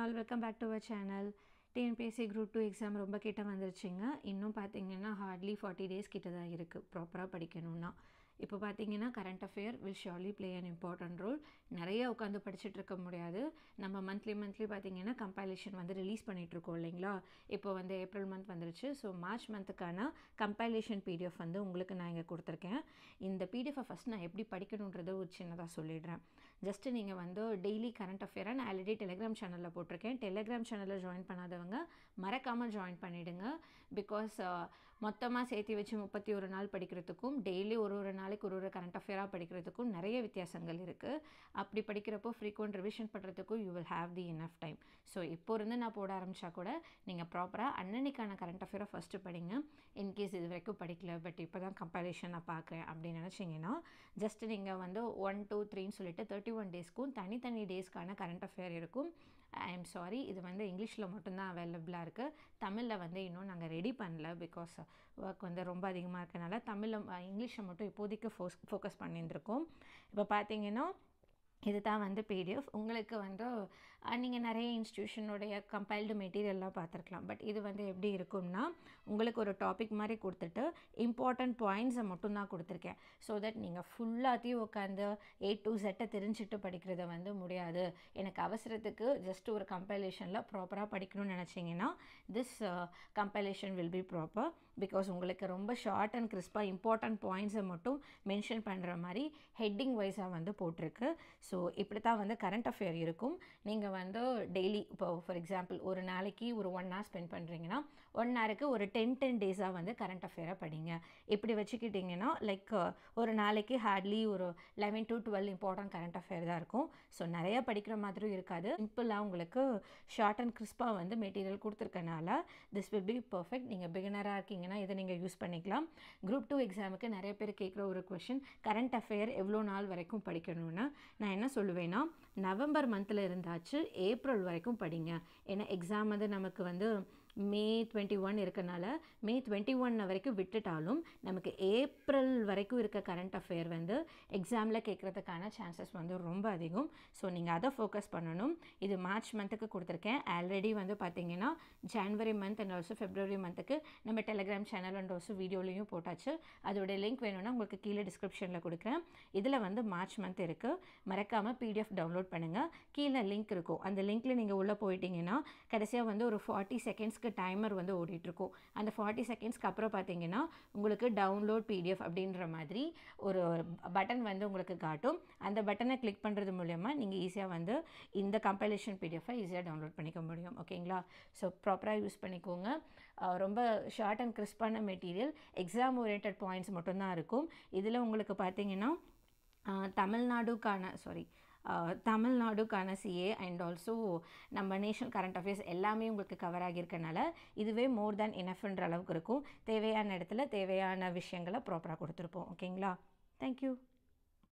all welcome back to our channel TNPSC group two exam ரொம்ப கிட்ட வந்துருச்சுங்க இன்னும் பார்த்தீங்கன்னா ஹார்ட்லி ஃபார்ட்டி டேஸ் கிட்ட தான் இருக்குது ப்ராப்பராக படிக்கணும்னா இப்போ பார்த்தீங்கன்னா current affair will surely play an important role நிறைய உட்காந்து படிச்சுட்டு இருக்க முடியாது நம்ம மந்த்லி மந்த்லி பார்த்தீங்கன்னா கம்பைலேஷன் வந்து ரிலீஸ் பண்ணிகிட்ருக்கோம் இல்லைங்களா இப்போ வந்து ஏப்ரல் மந்த் வந்துருச்சு ஸோ மார்ச் மந்த்துக்கான கம்பைலேஷன் பிடிஎஃப் வந்து உங்களுக்கு நான் இங்கே கொடுத்துருக்கேன் இந்த பிடிஎஃபை ஃபஸ்ட் நான் எப்படி படிக்கணுன்றதை ஒரு சின்னதாக சொல்லிடுறேன் ஜஸ்ட்டு நீங்கள் வந்து டெய்லி கரண்ட் அஃபேரை நான் ஆல்ரெடி டெலிகிராம் சேனலில் போட்டிருக்கேன் டெலிகிராம் சேனலில் ஜாயின் பண்ணாதவங்க மறக்காமல் ஜாயின் பண்ணிவிடுங்க பிகாஸ் மொத்தமாக சேர்த்து வச்சு முப்பத்தி ஒரு நாள் படிக்கிறதுக்கும் டெய்லி ஒரு ஒரு நாளைக்கு ஒரு ஒரு கரண்ட் அஃபேராக படிக்கிறதுக்கும் நிறைய வித்தியாசங்கள் இருக்குது அப்படி படிக்கிறப்போ ஃப்ரீக்வெண்ட் ரிவிஷன் பண்ணுறதுக்கும் you will have the enough time so இப்போ இருந்து நான் போட ஆரம்பித்தா கூட நீங்கள் ப்ராப்பராக அன்னன்னைக்கான கரண்ட் அஃபேரை ஃபஸ்ட்டு படிங்க இன்கேஸ் இது வரைக்கும் படிக்கல பட் இப்போ தான் கம்பேரிஷன் நான் பார்க்குறேன் அப்படின்னு நினச்சிங்கன்னா ஜஸ்ட் நீங்கள் வந்து ஒன் டூ த்ரீன்னு சொல்லிட்டு தேர்ட்டி ஒன் டேஸ்க்கும் தனித்தனி டேஸ்க்கான கரண்ட் அஃபேர் இருக்கும் ஐ எம் சாரி இது வந்து இங்கிலீஷில் மட்டும்தான் அவைலபிளாக இருக்குது தமிழில் வந்து இன்னும் நாங்கள் ரெடி பண்ணல பிகாஸ் ஒர்க் வந்து ரொம்ப அதிகமாக இருக்கனால தமிழில் இங்கிலீஷை மட்டும் இப்போதைக்கு ஃபோஸ் ஃபோக்கஸ் பண்ணியிருந்திருக்கோம் இப்போ பார்த்தீங்கன்னா இது தான் வந்து பிடிஎஃப் உங்களுக்கு வந்து நீங்கள் நிறைய இன்ஸ்டியூஷனுடைய கம்பைல்டு மெட்டீரியல்லாம் பார்த்துருக்கலாம் பட் இது வந்து எப்படி இருக்கும்னா உங்களுக்கு ஒரு டாபிக் மாதிரி கொடுத்துட்டு இம்பார்ட்டண்ட் பாயிண்ட்ஸை மட்டும் தான் கொடுத்துருக்கேன் ஸோ தட் நீங்கள் ஃபுல்லாத்தையும் உட்காந்து ஏ டு செட்டை தெரிஞ்சுட்டு படிக்கிறத வந்து முடியாது எனக்கு அவசரத்துக்கு ஜஸ்ட் ஒரு கம்பைலேஷனில் ப்ராப்பராக படிக்கணும்னு நினச்சிங்கன்னா this compilation will be proper because உங்களுக்கு ரொம்ப ஷார்ட் அண்ட் கிறிஸ்பாக இம்பார்ட்டண்ட் பாயிண்ட்ஸை மட்டும் மென்ஷன் பண்ணுற மாதிரி ஹெட்டிங் வைஸாக வந்து போட்டிருக்கு ஸோ இப்படி தான் வந்து கரண்ட் அஃபேர் இருக்கும் நீங்கள் வந்து டெய்லி இப்போ ஃபார் எக்ஸாம்பிள் ஒரு நாளைக்கு ஒரு ஒன் ஹவர் ஸ்பெண்ட் பண்ணுறீங்கன்னா ஒன் ஹவருக்கு ஒரு டென் டென் டேஸாக வந்து கரண்ட் அஃபேரை படிங்க இப்படி வச்சுக்கிட்டிங்கன்னா லைக் ஒரு நாளைக்கு ஹார்ட்லி ஒரு eleven to twelve important current affair தான் இருக்கும் ஸோ நிறைய படிக்கிற மாதிரியும் இருக்காது சிம்பிளாக உங்களுக்கு ஷார்ட் அண்ட் கிறிஸ்பாக வந்து மெட்டீரியல் கொடுத்துருக்கனால திஸ் வில் பி பர்ஃபெக்ட் நீங்கள் பிகினராக இருக்கீங்கன்னா இதை நீங்கள் யூஸ் பண்ணிக்கலாம் குரூப் டூ எக்ஸாமுக்கு நிறைய பேர் கேட்குற ஒரு கொஷின் கரண்ட் அஃபேர் எவ்வளோ நாள் வரைக்கும் படிக்கணும்னு நான் என்ன சொல்லுவேன்னா நவம்பர் மந்தில் இருந்தாச்சு ஏப்ரல் வரைக்கும் படிங்க ஏன்னா எக்ஸாம் வந்து நமக்கு வந்து மே டுவெண்ட்டி ஒன் இருக்கனால மே டுவெண்ட்டி ஒன் வரைக்கும் விட்டுட்டாலும் நமக்கு ஏப்ரல் வரைக்கும் இருக்க கரண்ட் அஃபேர் வந்து எக்ஸாமில் கேட்குறதுக்கான சான்சஸ் வந்து ரொம்ப அதிகம் ஸோ நீங்கள் அதை ஃபோக்கஸ் பண்ணணும் இது மார்ச் மந்த்துக்கு கொடுத்துருக்கேன் ஆல்ரெடி வந்து பார்த்தீங்கன்னா January month and also February மந்த்துக்கு நம்ம டெலிகிராம் சேனல் அண்ட் ஆல்சோ வீடியோலையும் போட்டாச்சு அதோடைய லிங்க் வேணும்னா உங்களுக்கு கீழே டிஸ்கிரிப்ஷனில் கொடுக்குறேன் இதில் வந்து மார்ச் மந்த் இருக்குது மறக்காமல் பிடிஎஃப் டவுன்லோட் பண்ணுங்கள் கீழே லிங்க் இருக்கும் அந்த லிங்க்கில் நீங்கள் உள்ளே போயிட்டீங்கன்னா கடைசியாக வந்து ஒரு ஃபார்ட்டி செகண்ட்ஸ்க்கு டைமர் வந்து ஓடிட்டுருக்கும் அந்த ஃபார்ட்டி செகண்ட்ஸ்க்கு அப்புறம் பார்த்தீங்கன்னா உங்களுக்கு டவுன்லோட் பிடிஎஃப் அப்படின்ற மாதிரி ஒரு பட்டன் வந்து உங்களுக்கு காட்டும் அந்த பட்டனை கிளிக் பண்ணுறது மூலயமா நீங்கள் ஈஸியாக வந்து இந்த கம்பைலேஷன் பிடிஎஃபை ஈஸியாக டவுன்லோட் பண்ணிக்க முடியும் ஓகேங்களா ஸோ ப்ராப்பராக யூஸ் பண்ணிக்கோங்க ரொம்ப ஷார்ட் அண்ட் கிறிஸ்பான மெட்டீரியல் எக்ஸாம் ஓரியன்ட் பாயிண்ட்ஸ் மட்டும்தான் இருக்கும் இதில் உங்களுக்கு பார்த்தீங்கன்னா தமிழ்நாடுக்கான சாரி தமிழ்நாடுக்கான சிஏ அண்ட் ஆல்சோ நம்ம நேஷனல் கரண்ட் அஃபேர்ஸ் எல்லாமே உங்களுக்கு கவர் ஆகியிருக்கனால இதுவே மோர் தேன் இனஃப்ன்ற அளவுக்கு இருக்கும் தேவையான இடத்துல தேவையான விஷயங்களை ப்ராப்பராக கொடுத்துருப்போம் ஓகேங்களா தேங்க்யூ